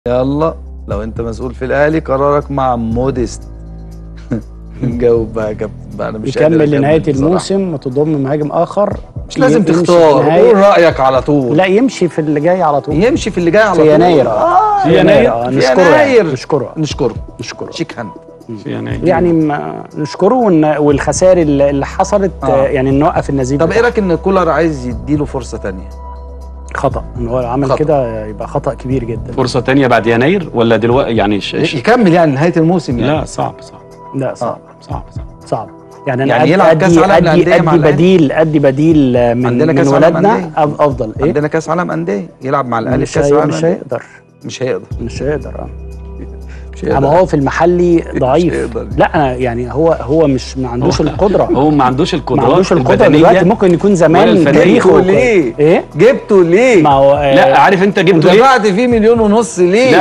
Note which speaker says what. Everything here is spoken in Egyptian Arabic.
Speaker 1: يلا لو انت مسؤول في الاهلي قرارك مع موديست جاوب بقى يا كابتن بقى انا مش قادر
Speaker 2: يكمل
Speaker 1: أكمل
Speaker 2: لنهايه
Speaker 1: بصراحة.
Speaker 2: الموسم وتضم مهاجم اخر
Speaker 1: مش لازم
Speaker 2: يمشي في
Speaker 1: تختار
Speaker 2: نهاية-
Speaker 1: قول رايك على طول
Speaker 2: لا يمشي في اللي جاي على طول
Speaker 1: يمشي في اللي جاي على
Speaker 2: في
Speaker 1: طول
Speaker 2: يناير
Speaker 1: اه
Speaker 2: في
Speaker 3: يناير؟
Speaker 2: آه،
Speaker 1: في
Speaker 2: نشكره يعني
Speaker 1: يناير.
Speaker 2: نشكره
Speaker 1: نشكره
Speaker 2: نشكره
Speaker 1: شيك هاند
Speaker 3: يعني
Speaker 2: يعني ما نشكره وإن- والخسائر اللي اللي حصلت
Speaker 1: آه.
Speaker 2: آه. يعني نوقف النزيف
Speaker 1: طب ايه
Speaker 2: بتاعها.
Speaker 1: رايك ان كولر عايز يديله فرصه تانية
Speaker 2: خطا ان هو عمل
Speaker 1: خطأ.
Speaker 2: كده يبقى خطا كبير جدا
Speaker 3: فرصه تانية بعد يناير ولا دلوقتي يعني ش... ش...
Speaker 1: يكمل يعني نهايه الموسم يعني
Speaker 3: لا صعب صعب
Speaker 2: لا صعب
Speaker 3: صعب صعب
Speaker 2: صعب يعني انا
Speaker 1: يعني
Speaker 2: أدي
Speaker 1: يلعب كأس عالم
Speaker 2: ادي
Speaker 1: للأندية مع
Speaker 2: ادي
Speaker 1: الأهلي؟
Speaker 2: بديل ادي بديل آه، من
Speaker 1: عندنا
Speaker 2: من
Speaker 1: كأس عالم
Speaker 2: ولادنا
Speaker 1: أندية.
Speaker 2: أف- افضل ايه
Speaker 1: عندنا كاس عالم انديه يلعب مع الاهلي في
Speaker 2: مش
Speaker 1: كاس
Speaker 2: هي
Speaker 1: العالم
Speaker 2: مش
Speaker 1: للأندية.
Speaker 2: هيقدر
Speaker 1: مش هيقدر
Speaker 2: مش هيقدر اه
Speaker 1: مش هيقدر
Speaker 2: اما هو في المحلي ضعيف
Speaker 1: هيقدر.
Speaker 2: لا أنا يعني هو هو مش ما عندوش
Speaker 3: هو-
Speaker 2: القدره
Speaker 3: هو ما عندوش
Speaker 2: ما
Speaker 3: القدرات
Speaker 2: عندوش القدره
Speaker 3: البدنية
Speaker 2: دلوقتي ممكن يكون
Speaker 3: ولا
Speaker 2: زمان
Speaker 3: الفنية.
Speaker 2: تاريخه
Speaker 1: جبته ليه؟
Speaker 2: ايه
Speaker 1: جبته ليه؟
Speaker 2: ما هو آه،
Speaker 3: لا عارف انت جبته ليه
Speaker 1: ودفعت فيه مليون ونص ليه؟
Speaker 3: لا